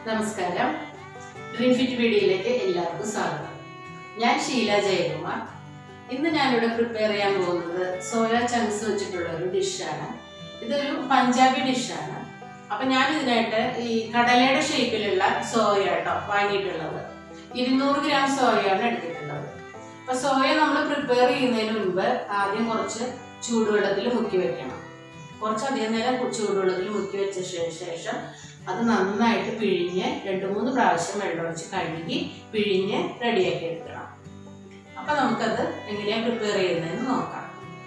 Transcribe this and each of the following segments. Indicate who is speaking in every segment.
Speaker 1: നമസ്കാരം dream fit വീഡിയോയിലേക്ക് എല്ലാവർക്കും സ്വാഗതം ഞാൻ ഷീല ജയകുമാർ ഇന്ന് ഞാനിവിടെ പ്രിപ്പയർ ചെയ്യാൻ പോകുന്നത് സോയ ചങ്ക്സ് വെച്ചിട്ടുള്ള ഒരു ഡിഷാണ് ഇതൊരു പഞ്ചാബി ഡിഷാണ് അപ്പൊ ഞാൻ ഇതിനായിട്ട് ഈ കടലയുടെ ഷേപ്പിലുള്ള സോയ കേട്ടോ വാങ്ങിയിട്ടുള്ളത് ഇരുന്നൂറ് ഗ്രാം സോയയാണ് എടുത്തിട്ടുള്ളത് അപ്പൊ സോയ നമ്മൾ പ്രിപ്പയർ ചെയ്യുന്നതിന് മുൻപ് ആദ്യം കുറച്ച് ചൂടുവെള്ളത്തിൽ മുക്കി വെക്കണം കുറച്ചധികം നേരം ചൂടുവെള്ളത്തിൽ മുക്കി വെച്ച ശേ- ശേഷം അത് നന്നായിട്ട് പിഴിഞ്ഞ് രണ്ട് മൂന്ന് പ്രാവശ്യം വെള്ളമൊഴിച്ച് കഴുകി പിഴിഞ്ഞ് റെഡിയാക്കി എടുക്കണം അപ്പൊ നമുക്കത് എങ്ങനെയാ പ്രിപ്പയർ ചെയ്യുന്നതെന്ന് നോക്കാം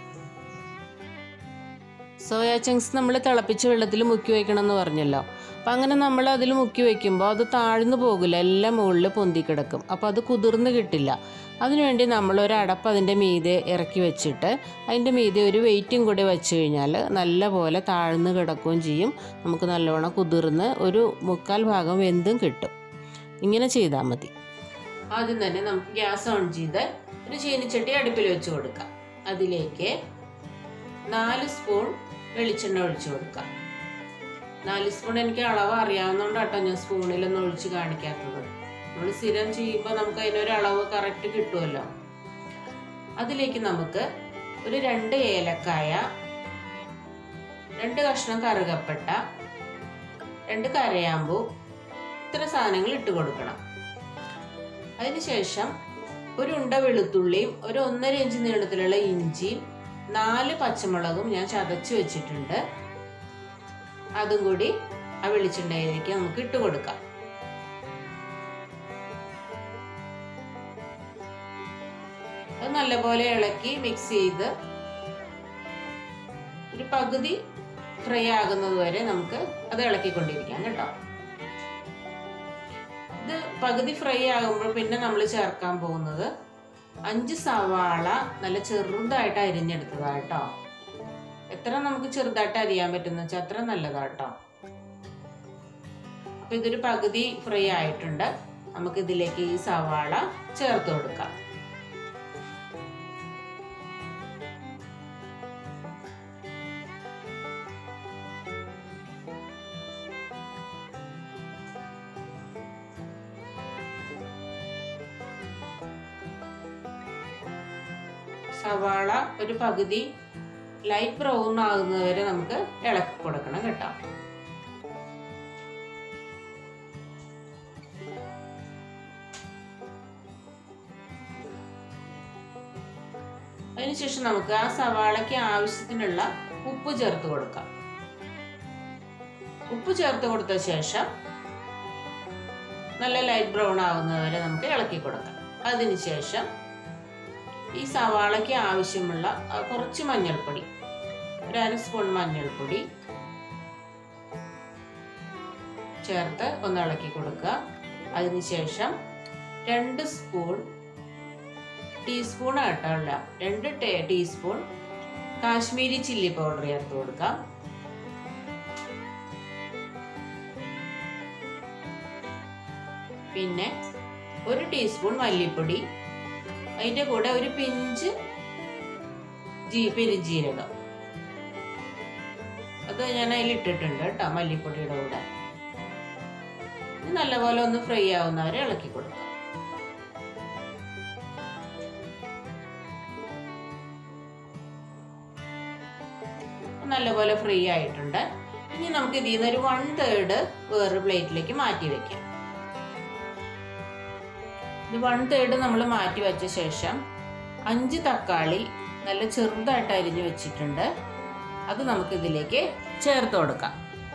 Speaker 2: സോയാ ചങ്ക്സ് നമ്മൾ തിളപ്പിച്ച വെള്ളത്തിൽ മുക്കി വയ്ക്കണം എന്ന് പറഞ്ഞല്ലോ അപ്പം അങ്ങനെ നമ്മൾ അതിൽ മുക്കി വയ്ക്കുമ്പോൾ അത് താഴ്ന്നു പോകില്ല എല്ലാം മുകളിൽ പൊന്തി കിടക്കും അപ്പോൾ അത് കുതിർന്ന് കിട്ടില്ല അതിനുവേണ്ടി നമ്മൾ ഒരു അടപ്പ് അതിൻ്റെ മീതെ ഇറക്കി വെച്ചിട്ട് അതിൻ്റെ മീതെ ഒരു വെയിറ്റും കൂടി വെച്ച് കഴിഞ്ഞാൽ നല്ല പോലെ താഴ്ന്നു കിടക്കുകയും ചെയ്യും നമുക്ക് നല്ലവണ്ണം കുതിർന്ന് ഒരു മുക്കാൽ ഭാഗം വെന്തും കിട്ടും ഇങ്ങനെ ചെയ്താൽ മതി ആദ്യം തന്നെ നമുക്ക് ഗ്യാസ് ഓൺ ചെയ്ത് ഒരു ചീനിച്ചട്ടി അടുപ്പിൽ വെച്ച് കൊടുക്കാം അതിലേക്ക് നാല് സ്പൂൺ വെളിച്ചെണ്ണ ഒഴിച്ചു കൊടുക്കാം നാല് സ്പൂൺ എനിക്ക് അളവ് അറിയാവുന്നതുകൊണ്ട് കേട്ടോ ഞാൻ സ്പൂണിലൊന്നും ഒഴിച്ച് കാണിക്കാത്തത് നമ്മൾ സ്ഥിരം ചെയ്യുമ്പോൾ നമുക്ക് അതിനൊരു അളവ് കറക്റ്റ് കിട്ടുമല്ലോ അതിലേക്ക് നമുക്ക് ഒരു രണ്ട് ഏലക്കായ രണ്ട് കഷ്ണം കറുകപ്പട്ട രണ്ട് കരയാമ്പൂ ഇത്ര സാധനങ്ങൾ ഇട്ട് കൊടുക്കണം അതിനുശേഷം ഒരു ഉണ്ട വെളുത്തുള്ളിയും ഒരു ഒന്നര ഇഞ്ച് നീളത്തിലുള്ള ഇഞ്ചിയും നാല് പച്ചമുളകും ഞാൻ ചതച്ച് വെച്ചിട്ടുണ്ട് അതും കൂടി ആ വെളിച്ചെണ്ണയിലേക്ക് നമുക്ക് ഇട്ട് കൊടുക്കാം അത് നല്ലപോലെ ഇളക്കി മിക്സ് ചെയ്ത് ഒരു പകുതി ഫ്രൈ ആകുന്നത് വരെ നമുക്ക് അത് ഇളക്കിക്കൊണ്ടിരിക്കാം കേട്ടോ ഇത് പകുതി ഫ്രൈ ആകുമ്പോൾ പിന്നെ നമ്മൾ ചേർക്കാൻ പോകുന്നത് അഞ്ച് സവാള നല്ല ചെറുതായിട്ട് അരിഞ്ഞെടുത്തതാ കേട്ടോ എത്ര നമുക്ക് ചെറുതായിട്ട് അരിയാൻ പറ്റുന്ന വെച്ചാൽ അത്ര നല്ലതാ കേട്ടോ അപ്പൊ ഇതൊരു പകുതി ഫ്രൈ ആയിട്ടുണ്ട് നമുക്ക് ഇതിലേക്ക് ഈ സവാള ചേർത്ത് കൊടുക്കാം സവാള ഒരു പകുതി ലൈറ്റ് ബ്രൗൺ ആകുന്നത് വരെ നമുക്ക് ഇളക്കി കൊടുക്കണം കേട്ടോ അതിനുശേഷം നമുക്ക് ആ സവാളയ്ക്ക് ആവശ്യത്തിനുള്ള ഉപ്പ് ചേർത്ത് കൊടുക്കാം ഉപ്പ് ചേർത്ത് കൊടുത്ത ശേഷം നല്ല ലൈറ്റ് ബ്രൗൺ ആകുന്നത് വരെ നമുക്ക് ഇളക്കി കൊടുക്കാം അതിനുശേഷം ഈ സവാളയ്ക്ക് ആവശ്യമുള്ള ആ, കുറച്ച് മഞ്ഞൾപ്പൊടി ഒരു അര സ്പൂൺ മഞ്ഞൾപ്പൊടി ചേർത്ത് ഒന്ന് ഇളക്കി കൊടുക്കുക അതിനുശേഷം രണ്ട് സ്പൂൺ ടീസ്പൂൺ ആട്ടല്ല രണ്ട് ടേ ടീസ്പൂൺ കാശ്മീരി ചില്ലി പൗഡർ ചേർത്ത് കൊടുക്കാം പിന്നെ ഒരു ടീസ്പൂൺ മല്ലിപ്പൊടി അതിൻ്റെ കൂടെ ഒരു പിഞ്ച് ജീ പെരുജീരകം അത് ഞാൻ അതിൽ ഇട്ടിട്ടുണ്ട് കേട്ടോ മല്ലിപ്പൊടിയുടെ കൂടെ ഇത് നല്ലപോലെ ഒന്ന് ഫ്രൈ ആവുന്നവരെ ഇളക്കി കൊടുക്കാം നല്ലപോലെ ഫ്രൈ ആയിട്ടുണ്ട് ഇനി നമുക്ക് ഇതിൽ നിന്ന് ഒരു വൺ തേർഡ് വേറൊരു പ്ലേറ്റിലേക്ക് മാറ്റി വെക്കാം ഇത് വൺ തേർഡ് നമ്മൾ മാറ്റി വെച്ച ശേഷം അഞ്ച് തക്കാളി നല്ല ചെറുതായിട്ട് അരിഞ്ഞു വെച്ചിട്ടുണ്ട് അത് നമുക്ക് ഇതിലേക്ക് ചേർത്ത് കൊടുക്കാം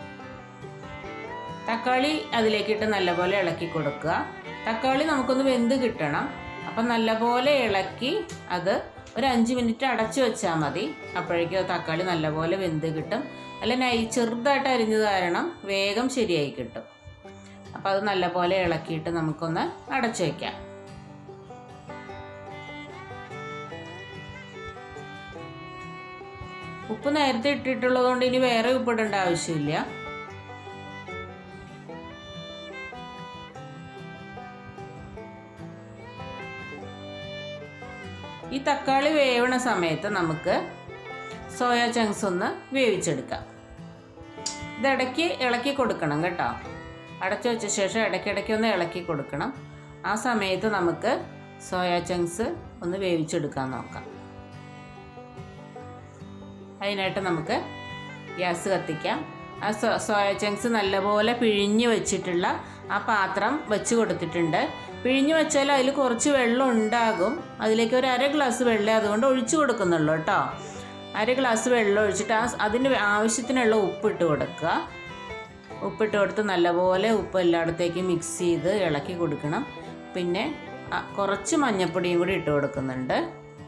Speaker 2: തക്കാളി അതിലേക്കിട്ട് നല്ലപോലെ ഇളക്കി കൊടുക്കുക തക്കാളി നമുക്കൊന്ന് വെന്ത് കിട്ടണം അപ്പം നല്ലപോലെ ഇളക്കി അത് ഒരു അഞ്ച് മിനിറ്റ് അടച്ചു വെച്ചാൽ മതി അപ്പോഴേക്കും ആ തക്കാളി നല്ലപോലെ വെന്ത് കിട്ടും അല്ല നൈ ചെറുതായിട്ട് അരിഞ്ഞത് കാരണം വേഗം ശരിയായി കിട്ടും അപ്പോൾ അത് നല്ലപോലെ ഇളക്കിയിട്ട് നമുക്കൊന്ന് അടച്ചു വയ്ക്കാം ഉപ്പ് നേരത്തെ ഇട്ടിട്ടുള്ളത് കൊണ്ട് ഇനി വേറെ ഉപ്പിടേണ്ട ആവശ്യമില്ല ഈ തക്കാളി വേവണ സമയത്ത് നമുക്ക് സോയ ചങ്ക്സ് ഒന്ന് വേവിച്ചെടുക്കാം ഇതിടയ്ക്ക് ഇളക്കി കൊടുക്കണം കേട്ടോ അടച്ചു വെച്ച ശേഷം ഇടയ്ക്കിടയ്ക്ക് ഒന്ന് ഇളക്കി കൊടുക്കണം ആ സമയത്ത് നമുക്ക് സോയാ ചങ്ക്സ് ഒന്ന് വേവിച്ചെടുക്കാൻ നോക്കാം അതിനായിട്ട് നമുക്ക് ഗ്യാസ് കത്തിക്കാം ആ സോ സോയ ചങ്ക്സ് നല്ലപോലെ പിഴിഞ്ഞ് വെച്ചിട്ടുള്ള ആ പാത്രം വെച്ച് കൊടുത്തിട്ടുണ്ട് പിഴിഞ്ഞ് വെച്ചാൽ അതിൽ കുറച്ച് വെള്ളം ഉണ്ടാകും അതിലേക്ക് ഒരു അര ഗ്ലാസ് വെള്ളം അതുകൊണ്ട് ഒഴിച്ചു കൊടുക്കുന്നുള്ളൂ കേട്ടോ അര ഗ്ലാസ് വെള്ളം ഒഴിച്ചിട്ട് ആ അതിന് ആവശ്യത്തിനുള്ള ഉപ്പിട്ട് കൊടുക്കുക ഉപ്പിട്ട് കൊടുത്ത് നല്ലപോലെ ഉപ്പ് എല്ലായിടത്തേക്കും മിക്സ് ചെയ്ത് ഇളക്കി കൊടുക്കണം പിന്നെ ആ, കുറച്ച് മഞ്ഞൾപ്പൊടിയും കൂടി ഇട്ട് കൊടുക്കുന്നുണ്ട്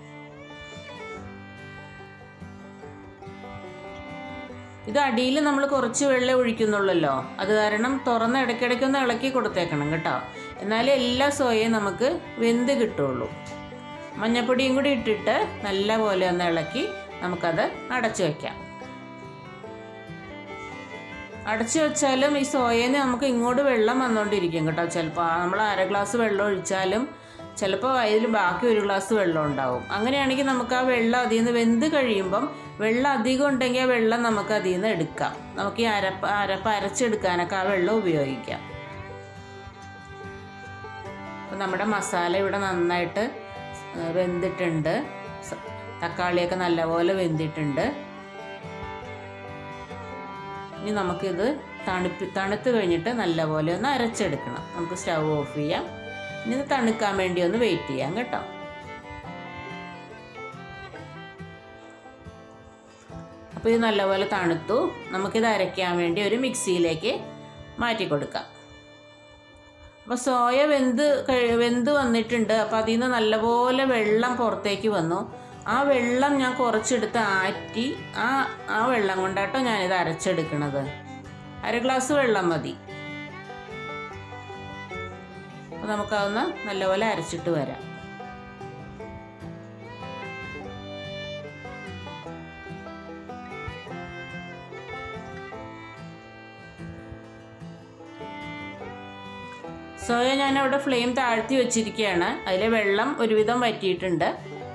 Speaker 2: ഇത് അടിയിൽ നമ്മൾ കുറച്ച് വെള്ളം ഒഴിക്കുന്നുള്ളല്ലോ അത് കാരണം തുറന്ന് ഇടയ്ക്കിടയ്ക്കൊന്ന് ഇളക്കി കൊടുത്തേക്കണം കേട്ടോ എന്നാലേ എല്ലാ സോയയും നമുക്ക് വെന്ത് കിട്ടുള്ളൂ മഞ്ഞപ്പൊടിയും കൂടി ഇട്ടിട്ട് നല്ല പോലെ ഒന്ന് ഇളക്കി നമുക്കത് അടച്ചു വയ്ക്കാം അടച്ചു വെച്ചാലും ഈ സോയേന്ന് നമുക്ക് ഇങ്ങോട്ട് വെള്ളം വന്നുകൊണ്ടിരിക്കും കേട്ടോ ചിലപ്പോൾ നമ്മൾ അര ഗ്ലാസ് വെള്ളം ഒഴിച്ചാലും ചിലപ്പോൾ അതിൽ ബാക്കി ഒരു ഗ്ലാസ് വെള്ളം ഉണ്ടാവും അങ്ങനെയാണെങ്കിൽ നമുക്ക് ആ വെള്ളം അതിൽ നിന്ന് വെന്ത് കഴിയുമ്പം വെള്ളം അധികം ഉണ്ടെങ്കിൽ ആ വെള്ളം നമുക്ക് അതിൽ നിന്ന് എടുക്കാം നമുക്ക് ഈ അരപ്പ് അരപ്പ് അരച്ചെടുക്കാനൊക്കെ ആ വെള്ളം ഉപയോഗിക്കാം അപ്പം നമ്മുടെ മസാല ഇവിടെ നന്നായിട്ട് ഏഹ്, വെന്തിട്ടുണ്ട് സ- തക്കാളിയൊക്കെ നല്ലപോലെ വെന്തിട്ടുണ്ട് ഇനി നമുക്കിത് തണുപ്പി തണുത്ത് കഴിഞ്ഞിട്ട് നല്ലപോലെ ഒന്ന് അരച്ചെടുക്കണം നമുക്ക് സ്റ്റൗ ഓഫ് ചെയ്യാം ഇനി ഇത് തണുക്കാൻ വേണ്ടി ഒന്ന് വെയിറ്റ് ചെയ്യാം കേട്ടോ അപ്പോൾ ഇത് നല്ലപോലെ തണുത്തു നമുക്കിത് അരയ്ക്കാൻ വേണ്ടി ഒരു മിക്സിയിലേക്ക് മാറ്റി കൊടുക്കാം അപ്പോൾ സോയ വെന്ത് കഴി വെന്ത് വന്നിട്ടുണ്ട് അപ്പോൾ അതിൽ നിന്ന് നല്ലപോലെ വെള്ളം പുറത്തേക്ക് വന്നു ആ വെള്ളം ഞാൻ കുറച്ചെടുത്ത് ആറ്റി ആ ആ വെള്ളം കൊണ്ടാട്ടോ ഞാനിത് അരച്ചെടുക്കണത് അര ഗ്ലാസ് വെള്ളം മതി അപ്പോൾ നമുക്കതൊന്ന് നല്ലപോലെ അരച്ചിട്ട് വരാം സോയ ഞാനവിടെ ഫ്ലെയിം താഴ്ത്തി വെച്ചിരിക്കുകയാണ് അതിലെ വെള്ളം ഒരുവിധം വറ്റിയിട്ടുണ്ട്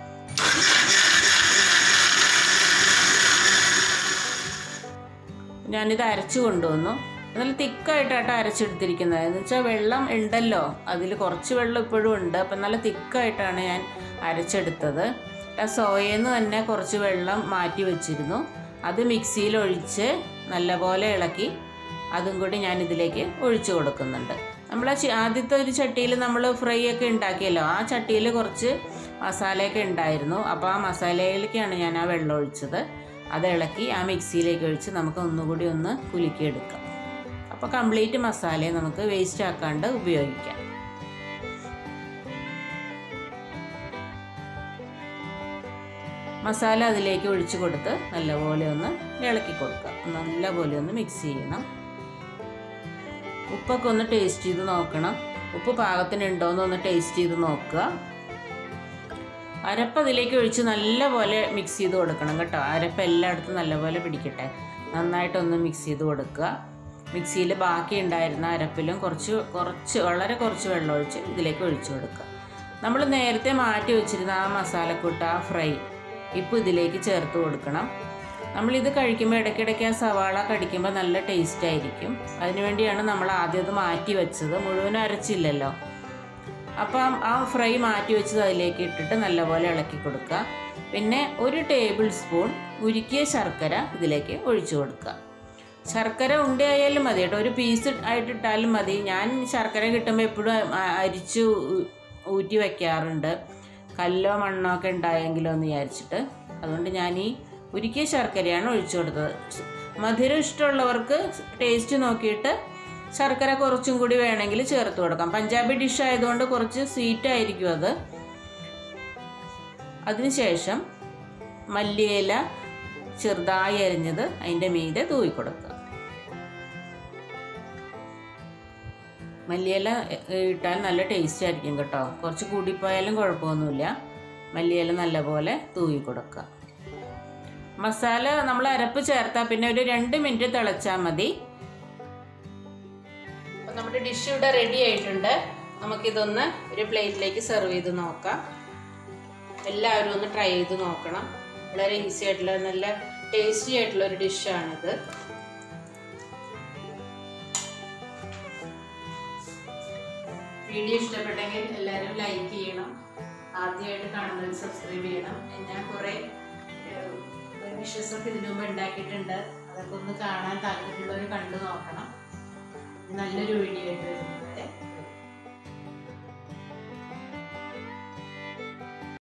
Speaker 2: ഞാനിത് അരച്ചു കൊണ്ടുവന്നു നല്ല തിക്കായിട്ടാട്ടോ അരച്ചെടുത്തിരിക്കുന്നത് എന്ന് വെച്ചാൽ വെള്ളം ഉണ്ടല്ലോ അതിൽ കുറച്ച് വെള്ളം ഇപ്പോഴും ഉണ്ട് അപ്പം നല്ല തിക്കായിട്ടാണ് ഞാൻ അരച്ചെടുത്തത് ആ സോയയിൽ തന്നെ കുറച്ച് വെള്ളം മാറ്റി വെച്ചിരുന്നു അത് മിക്സിയിൽ ഒഴിച്ച് നല്ലപോലെ ഇളക്കി അതും കൂടി ഞാൻ ഇതിലേക്ക് ഒഴിച്ചു കൊടുക്കുന്നുണ്ട് നമ്മൾ ആ ചി- ആദ്യത്തെ ഒരു ചട്ടിയിൽ നമ്മൾ ഫ്രൈ ഒക്കെ ഉണ്ടാക്കിയല്ലോ ആ ചട്ടിയിൽ കുറച്ച് മസാലയൊക്കെ ഉണ്ടായിരുന്നു അപ്പോൾ ആ മസാലയിലേക്കാണ് ഞാൻ ആ വെള്ളം ഒഴിച്ചത് അത് ഇളക്കി ആ മിക്സിയിലേക്ക് ഒഴിച്ച് നമുക്ക് ഒന്നുകൂടി ഒന്ന് കുലുക്കിയെടുക്കാം അപ്പോൾ കംപ്ലീറ്റ് മസാലയെ നമുക്ക് വേസ്റ്റ് ആക്കാണ്ട് ഉപയോഗിക്കാം മസാല അതിലേക്ക് ഒഴിച്ച് കൊടുത്ത് നല്ലപോലെ ഒന്ന് ഇളക്കി കൊടുക്കുക നല്ലപോലെ ഒന്ന് മിക്സ് ചെയ്യണം ഉപ്പൊക്കെ ഒന്ന് ടേസ്റ്റ് ചെയ്ത് നോക്കണം ഉപ്പ് പാകത്തിനുണ്ടോ എന്നൊന്ന് ടേസ്റ്റ് ചെയ്ത് നോക്കുക അരപ്പ് അതിലേക്ക് ഒഴിച്ച് നല്ലപോലെ മിക്സ് ചെയ്ത് കൊടുക്കണം കേട്ടോ അരപ്പ് എല്ലായിടത്തും നല്ലപോലെ പിടിക്കട്ടെ നന്നായിട്ടൊന്ന് മിക്സ് ചെയ്ത് കൊടുക്കുക മിക്സിയിൽ ബാക്കി ഉണ്ടായിരുന്ന അരപ്പിലും കുറച്ച് കുറച്ച് വളരെ കുറച്ച് വെള്ളം ഒഴിച്ച് ഇതിലേക്ക് ഒഴിച്ചു കൊടുക്കുക നമ്മൾ നേരത്തെ മാറ്റി വെച്ചിരുന്ന ആ മസാലക്കൂട്ട് ആ ഫ്രൈ ഇപ്പോൾ ഇതിലേക്ക് ചേർത്ത് കൊടുക്കണം നമ്മളിത് കഴിക്കുമ്പോൾ ഇടയ്ക്കിടയ്ക്ക് ആ സവാള കടിക്കുമ്പോൾ നല്ല ടേസ്റ്റ് ആയിരിക്കും അതിനുവേണ്ടിയാണ് നമ്മൾ ആദ്യം അത് മാറ്റി വെച്ചത് മുഴുവനും അരച്ചില്ലല്ലോ അപ്പം ആ ഫ്രൈ മാറ്റി വെച്ചത് അതിലേക്ക് ഇട്ടിട്ട് നല്ലപോലെ ഇളക്കി കൊടുക്കുക പിന്നെ ഒരു ടേബിൾ സ്പൂൺ ഉരുക്കിയ ശർക്കര ഇതിലേക്ക് ഒഴിച്ചു കൊടുക്കുക ശർക്കര ഉണ്ടയായാലും മതി കേട്ടോ ഒരു പീസ് ആയിട്ടിട്ടാലും മതി ഞാൻ ശർക്കര കിട്ടുമ്പോൾ എപ്പോഴും അരിച്ച് ഊ- ഊറ്റി വയ്ക്കാറുണ്ട് കല്ലോ മണ്ണോ ഒക്കെ ഉണ്ടായെങ്കിലോ എന്ന് വിചാരിച്ചിട്ട് അതുകൊണ്ട് ഞാൻ ഈ ഉരുക്കിയ ശർക്കരയാണ് ഒഴിച്ചു കൊടുത്തത് മധുരം ഇഷ്ടമുള്ളവർക്ക് ടേസ്റ്റ് നോക്കിയിട്ട് ശർക്കര കുറച്ചും കൂടി വേണമെങ്കിൽ ചേർത്ത് കൊടുക്കാം പഞ്ചാബി ഡിഷ് ആയതുകൊണ്ട് കുറച്ച് സ്വീറ്റ് ആയിരിക്കും അത് അതിനുശേഷം മല്ലിയില ചെറുതായി അരിഞ്ഞത് അതിൻ്റെ മീതെ തൂവി കൊടുക്കുക മല്ലിയില എ- ഇട്ടാൽ നല്ല ടേസ്റ്റ് ആയിരിക്കും കേട്ടോ കുറച്ച് കൂടിപ്പോയാലും കുഴപ്പമൊന്നുമില്ല മല്ലിയില നല്ലപോലെ തൂവി കൊടുക്കുക മസാല നമ്മൾ അരപ്പ് ചേർത്താൽ പിന്നെ ഒരു രണ്ട് മിനിറ്റ് തിളച്ചാൽ മതി അപ്പം നമ്മുടെ ഡിഷ് ഇവിടെ റെഡി ആയിട്ടുണ്ട് നമുക്കിതൊന്ന് ഒരു പ്ലേറ്റിലേക്ക് സെർവ് ചെയ്ത് നോക്കാം എല്ലാവരും ഒന്ന് ട്രൈ ചെയ്ത് നോക്കണം വളരെ ഈസി ആയിട്ടുള്ള നല്ല ടേസ്റ്റി ആയിട്ടുള്ള ഒരു ഡിഷാണിത്
Speaker 1: വീഡിയോ ഇഷ്ടപ്പെട്ടെങ്കിൽ എല്ലാവരും ലൈക്ക് ചെയ്യണം ആദ്യമായിട്ട് കാണുന്നവർ സബ്സ്ക്രൈബ് ചെയ്യണം ഞാൻ കുറേ വിഷസൊക്കെ ഇതിനു മുമ്പ് ഉണ്ടാക്കിയിട്ടുണ്ട് അതൊക്കെ ഒന്ന് കാണാൻ താല്പര്യമുള്ളവർ കണ്ടു നോക്കണം നല്ലൊരു വീഡിയോ